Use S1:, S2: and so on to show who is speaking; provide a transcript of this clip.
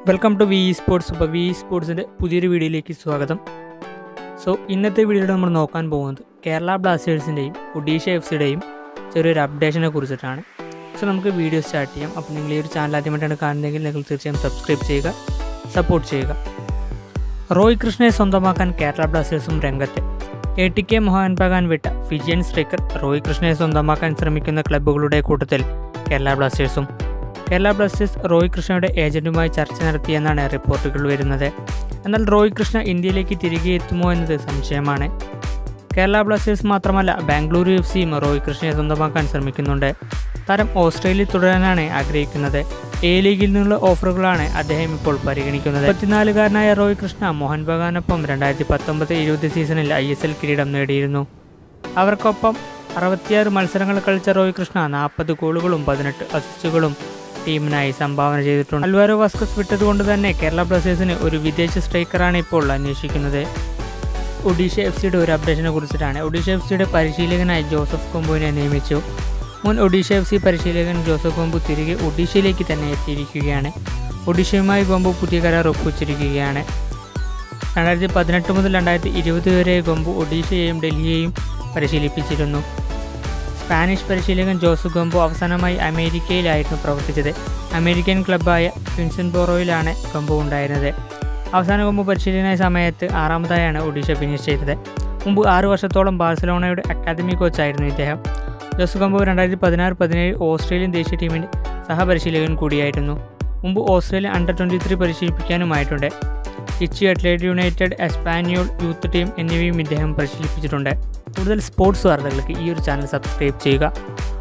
S1: welcome to V sports അപ്പോൾ V സ്പോർട്സിൻ്റെ പുതിയൊരു വീഡിയോയിലേക്ക് സ്വാഗതം സോ ഇന്നത്തെ വീഡിയോയിൽ നമ്മൾ നോക്കാൻ പോകുന്നത് കേരള ബ്ലാസ്റ്റേഴ്സിൻ്റെയും ഒഡീഷ എഫ് സിയുടെയും ചെറിയൊരു അപ്ഡേഷനെ കുറിച്ചിട്ടാണ് സോ നമുക്ക് വീഡിയോ സ്റ്റാർട്ട് ചെയ്യാം അപ്പോൾ നിങ്ങൾ ഈ ഒരു ചാനൽ ആദ്യമായിട്ടാണ് കാണുന്നതെങ്കിൽ നിങ്ങൾ തീർച്ചയായും സബ്സ്ക്രൈബ് ചെയ്യുക സപ്പോർട്ട് ചെയ്യുക റോയ് കൃഷ്ണയെ സ്വന്തമാക്കാൻ കേരള ബ്ലാസ്റ്റേഴ്സും രംഗത്ത് A T K Mohan Bagan വിട്ട ഫിജിയൻ സ്ട്രൈക്കർ റോയ് കൃഷ്ണയെ സ്വന്തമാക്കാൻ ശ്രമിക്കുന്ന ക്ലബ്ബുകളുടെ കൂട്ടത്തിൽ കേരള ബ്ലാസ്റ്റേഴ്സും കേരള ബ്ലാസ്റ്റേഴ്സ് റോയ് കൃഷ്ണയുടെ ഏജന്റുമായി ചർച്ച നടത്തിയെന്നാണ് റിപ്പോർട്ടുകൾ വരുന്നത് എന്നാൽ റോയ് കൃഷ്ണ ഇന്ത്യയിലേക്ക് തിരികെ എത്തുമോ എന്നത് സംശയമാണ് കേരള ബ്ലാസ്റ്റേഴ്സ് മാത്രമല്ല ബാംഗ്ലൂരു എഫ് സിയും റോയ് കൃഷ്ണയെ സ്വന്തമാക്കാൻ ശ്രമിക്കുന്നുണ്ട് താരം ഓസ്ട്രേലിയയിൽ തുടരാനാണ് ആഗ്രഹിക്കുന്നത് എ ലീഗിൽ നിന്നുള്ള ഓഫറുകളാണ് അദ്ദേഹം ഇപ്പോൾ പരിഗണിക്കുന്നത് പത്തിനാലുകാരനായ റോയ് കൃഷ്ണ മോഹൻ ബഗാനൊപ്പം രണ്ടായിരത്തി പത്തൊമ്പത് ഇരുപത് സീസണിൽ ഐ എസ് എൽ കിരീടം നേടിയിരുന്നു അവർക്കൊപ്പം അറുപത്തിയാറ് മത്സരങ്ങൾ കളിച്ച റോയ് കൃഷ്ണ നാൽപ്പത് ഗോളുകളും പതിനെട്ട് അസിസ്റ്റുകളും ടീമിനായി സംഭാവന ചെയ്തിട്ടുണ്ട് അൽവാരോ വാസ്കസ് വിട്ടതുകൊണ്ട് തന്നെ കേരള ബ്ലാസ്റ്റേഴ്സിന് ഒരു വിദേശ സ്ട്രൈക്കറാണ് ഇപ്പോൾ അന്വേഷിക്കുന്നത് ഒഡീഷ എഫ് സിയുടെ ഒരു അപ്ഡേഷനെ കുറിച്ചിട്ടാണ് ഒഡീഷ എഫ് സിയുടെ പരിശീലകനായി ജോസഫ് കൊമ്പുവിനെ നിയമിച്ചു മുൻ ഒഡീഷ എഫ് സി പരിശീലകൻ ജോസഫ് കൊമ്പു തിരികെ ഒഡീഷയിലേക്ക് തന്നെ എത്തിയിരിക്കുകയാണ് ഒഡീഷയുമായി കൊമ്പു പുതിയ കരാർ ഒപ്പുവച്ചിരിക്കുകയാണ് രണ്ടായിരത്തി പതിനെട്ട് മുതൽ രണ്ടായിരത്തി ഇരുപത് വരെ കൊമ്പു ഒഡീഷയെയും ഡൽഹിയെയും പരിശീലിപ്പിച്ചിരുന്നു സ്പാനിഷ് പരിശീലകൻ ജോസ് ഗോംബോ അവസാനമായി അമേരിക്കയിലായിരുന്നു പ്രവർത്തിച്ചത് അമേരിക്കൻ ക്ലബ്ബായ ക്വിൻസൻബോറോയിലാണ് ഗോംബോ ഉണ്ടായിരുന്നത് അവസാന ഗോംബോ പരിശീലന സമയത്ത് ആറാമതായാണ് ഒഡീഷ ഫിനിഷ് ചെയ്തത് മുമ്പ് ആറു വർഷത്തോളം ബാഴ്സലോണയുടെ അക്കാദമി കോച്ചായിരുന്നു ഇദ്ദേഹം ജോസ് ഗോംബോ രണ്ടായിരത്തി പതിനാറ് പതിനേഴ് ഓസ്ട്രേലിയൻ ദേശീയ ടീമിൻ്റെ സഹപരിശീലകൻ കൂടിയായിരുന്നു മുമ്പ് ഓസ്ട്രേലിയ അണ്ടർ ട്വൻറ്റി ത്രീ പരിശീലിപ്പിക്കാനുമായിട്ടുണ്ട് ഇച്ചി Adelaide United Espanyol youth team എന്നിവയും ഇദ്ദേഹം പരിശീലിപ്പിച്ചിട്ടുണ്ട് കൂടുതൽ സ്പോർട്സ് വാർത്തകൾക്ക് ഈ ഒരു ചാനൽ സബ്സ്ക്രൈബ് ചെയ്യുക